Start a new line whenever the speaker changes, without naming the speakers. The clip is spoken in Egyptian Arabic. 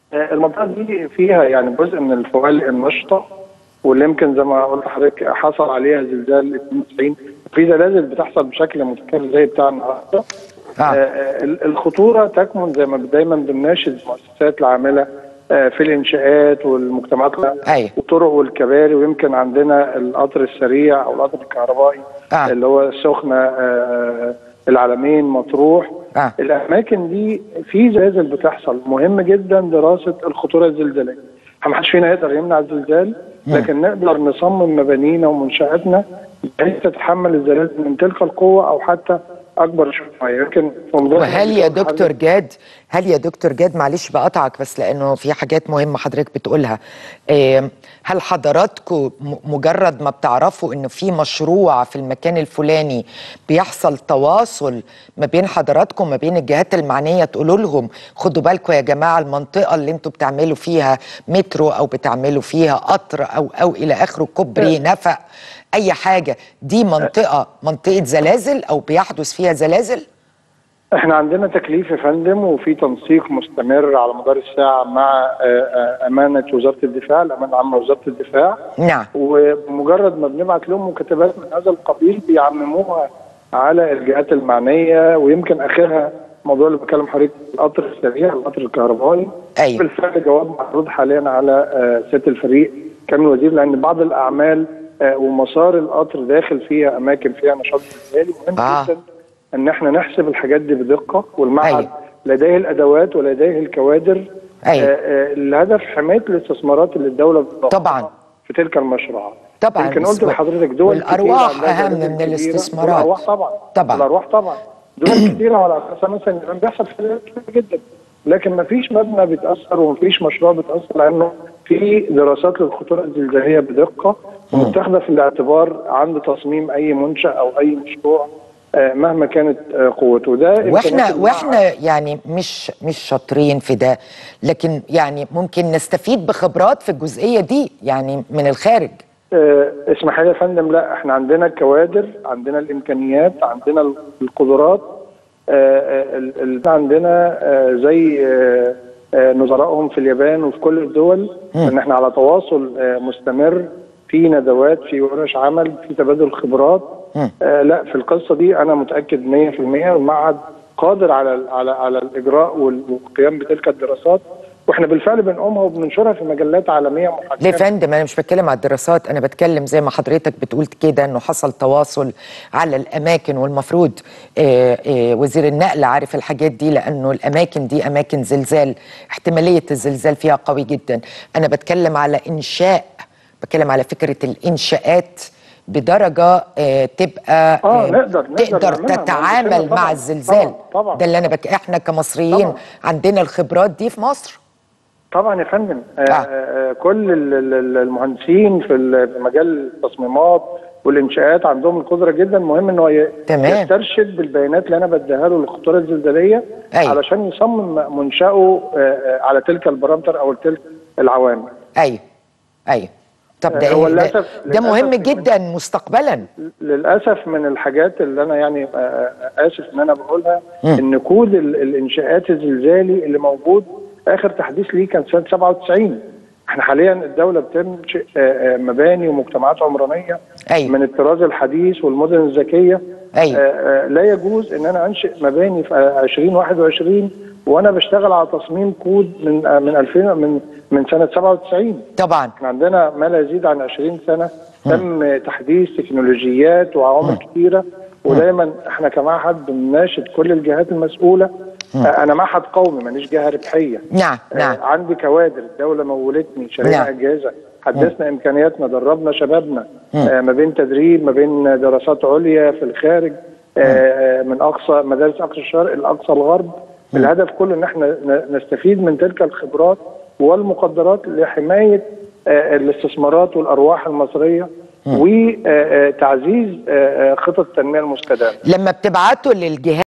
آه، المنطقه دي فيها يعني جزء من الفوالق النشطه واللي يمكن زي ما قلت لحضرتك حصل عليها زلزال 92 في زلازل بتحصل بشكل متكرر زي بتاع النهارده
آه.
آه، آه، الخطوره تكمن زي ما دايما بنناشد المؤسسات العامله آه، في الانشاءات والمجتمعات
أيوة.
والطرق والكباري ويمكن عندنا القطر السريع او القطر الكهربائي
آه.
اللي هو السخنه آه، العلمين مطروح
آه.
الاماكن دي في زلازل بتحصل مهم جدا دراسه الخطوره الزلزاليه ما حدش فينا يقدر يمنع الزلزال لكن نقدر نصمم مبانينا ومنشاتنا بحيث تتحمل الزلازل من تلك القوه او حتى اكبر شويه يمكن في مدن
وهل يا دكتور جاد هل يا دكتور جاد معلش بقطعك بس لانه في حاجات مهمه حضرتك بتقولها إيه، هل حضراتكم م- مجرد ما بتعرفوا انه في مشروع في المكان الفلاني بيحصل تواصل ما بين حضراتكم وما بين الجهات المعنيه تقولوا لهم خدوا بالكم يا جماعه المنطقه اللي انتوا بتعملوا فيها مترو او بتعملوا فيها قطر او او الى اخره كوبري نفق اي حاجه دي منطقه منطقه زلازل او بيحدث فيها زلازل
احنا عندنا تكليف يا فندم وفي تنسيق مستمر على مدار الساعه مع آه، آه، امانه وزاره الدفاع الامانه العامه وزاره الدفاع
نعم
ومجرد ما بنبعت لهم مكتبات من هذا القبيل بيعمموها على الجهات المعنيه ويمكن اخرها موضوع اللي بكلم حضرتك القطر السريع القطر الكهربائي
أيوة.
بالفعل جواب معروض حاليا على آه، سياده الفريق كامل وزير لان بعض الاعمال آه، ومسار القطر داخل فيها اماكن فيها نشاط زلزالي مهم
آه.
جدا ان احنا نحسب الحاجات دي بدقه والمعهد
أيوة.
لديه الادوات ولديه الكوادر
أيوة.
آه، آه، الهدف حمايه الاستثمارات اللي الدوله بتضخها
طبعاً.
في تلك المشروعات
طبعاً.
يمكن قلت لحضرتك دول
والأرواح
كتير عندها
أهم
زلازل
من
كبيرة.
الاستثمارات.
والارواح طبعا
طبعاً.
الارواح طبعا دول كتيره على اساسها مثلا اليابان بيحصل في زلازل كتير جدا لكن ما فيش مبنى بيتاثر وما فيش مشروع بيتاثر لانه في دراسات للخطوره الزلزاليه بدقه ومتاخده في الاعتبار عند تصميم اي منشا او اي مشروع آه، مهما كانت آه، قوته ده
واحنا
إمكانيات المعهد.
واحنا يعني مش مش شاطرين في ده لكن يعني ممكن نستفيد بخبرات في الجزئيه دي يعني من الخارج
آه، اسمح لي يا فندم لا احنا عندنا الكوادر عندنا الامكانيات عندنا القدرات آه، آه، ال- ال- عندنا آه، زي آه، آه، نظرائهم في اليابان وفي كل الدول ان احنا على تواصل آه، مستمر في ندوات في ورش عمل في تبادل خبرات آه، لا في القصه دي انا متاكد 100% المعهد قادر على ال- على على الاجراء وال- والقيام بتلك الدراسات واحنا بالفعل بنقومها وبننشرها في مجلات عالميه محدده
ليه يا فندم انا مش بتكلم على الدراسات انا بتكلم زي ما حضرتك بتقول كده انه حصل تواصل على الاماكن والمفروض آه، آه، وزير النقل عارف الحاجات دي لانه الاماكن دي اماكن زلزال احتماليه الزلزال فيها قوي جدا انا بتكلم على انشاء بتكلم على فكره الانشاءات بدرجه آه، تبقى
آه، نقدر- نقدر
تقدر
نعملها، ما عنديش
تتعامل
مشكلة
مع
طبعاً،
الزلزال
طبعاً، طبعاً.
ده اللي انا بك... احنا كمصريين
طبعاً.
عندنا الخبرات دي في مصر
طبعا يا فندم آه.
آه.
آه كل ال- ال- ال- المهندسين في ال- في مجال التصميمات والانشاءات عندهم القدره جدا مهم ان هو ي-
تمام.
يسترشد بالبيانات اللي انا بديها له للخطوره الزلزاليه
أيوة.
علشان يصمم منشاه آه، آه، على تلك البارامتر او تلك العوامل
ايوه ايوه طب ده,
آه، هو
إيه؟ ده,
للأسف-
ده مهم
للأسف
جدا مستقبلا
للاسف من الحاجات اللي انا يعني آه، آه، اسف ان انا بقولها ان كود ال- الانشاءات الزلزالي اللي موجود اخر تحديث ليه كان سنه 97 احنا حاليا الدوله بتنشئ آه، آه، مباني ومجتمعات عمرانيه
أيوة.
من الطراز الحديث والمدن الذكيه
أيوة.
آه، آه، لا يجوز ان انا انشئ مباني في آه، 2021 وانا بشتغل على تصميم كود من آه، من 2000 من من سنه 97
طبعا
احنا عندنا ما لا يزيد عن 20 سنه تم تحديث تكنولوجيات وعوامل كثيره ودايما احنا كمعهد بنناشد كل الجهات المسؤوله آه، انا معهد قومي مانيش جهه ربحيه
نعم
آه،
نعم
عندي كوادر الدوله مولتني شرينا
نعم.
اجهزه حدثنا امكانياتنا دربنا شبابنا آه، ما بين تدريب ما بين دراسات عليا في الخارج آه، آه، من اقصى مدارس اقصى الشرق لاقصى الغرب الهدف كله ان احنا ن- نستفيد من تلك الخبرات والمقدرات لحمايه آه، الاستثمارات والارواح المصريه وتعزيز خطط التنميه المستدامه
لما بتبعتوا للجهات